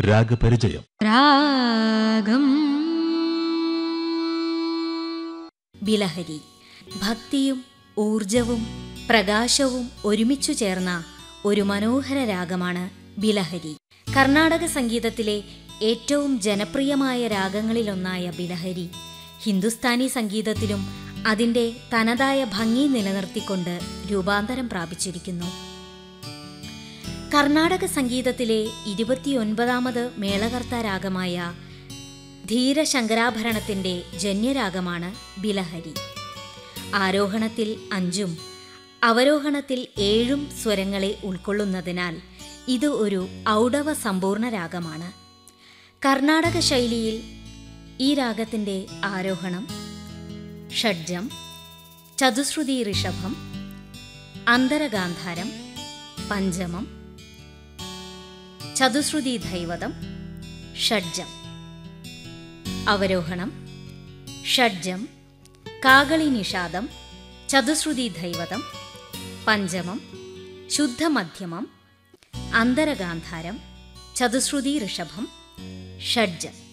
രാഗപരിചയം രാഗം ബിലഹരി ഭക്തിയും ഊർജവും പ്രകാശവും ഒരുമിച്ചു ചേർന്ന ഒരു മനോഹര രാഗമാണ് ബിലഹരി കർണാടക സംഗീതത്തിലെ ഏറ്റവും ജനപ്രിയമായ രാഗങ്ങളിലൊന്നായ ബിലഹരി ഹിന്ദുസ്ഥാനി സംഗീതത്തിലും അതിൻ്റെ തനതായ ഭംഗി നിലനിർത്തിക്കൊണ്ട് രൂപാന്തരം പ്രാപിച്ചിരിക്കുന്നു കർണാടക സംഗീതത്തിലെ ഇരുപത്തിയൊൻപതാമത് മേളകർത്ത രാഗമായ ധീരശങ്കരാഭരണത്തിൻ്റെ ജന്യരാഗമാണ് ബിലഹരി ആരോഹണത്തിൽ അഞ്ചും അവരോഹണത്തിൽ ഏഴും സ്വരങ്ങളെ ഉൾക്കൊള്ളുന്നതിനാൽ ഇത് ഒരു ഔഡവ സമ്പൂർണ്ണ രാഗമാണ് കർണാടക ശൈലിയിൽ ഈ രാഗത്തിൻ്റെ ആരോഹണം ഷഡ്ജം ചതുശ്രുതി ഋഷഭം അന്തരഗാന്ധാരം പഞ്ചമം ചതുശ്രുതി ധൈവതം ഷഡ്ജം അവരോഹണം ഷഡ്ജം കാകളി നിഷാദം ചതുശ്രുതി ധൈവതം പഞ്ചമം ശുദ്ധമധ്യമം അന്തരഗാന്ധാരം ചതുശ്രുതി ഋഷഭം ഷഡ്ജം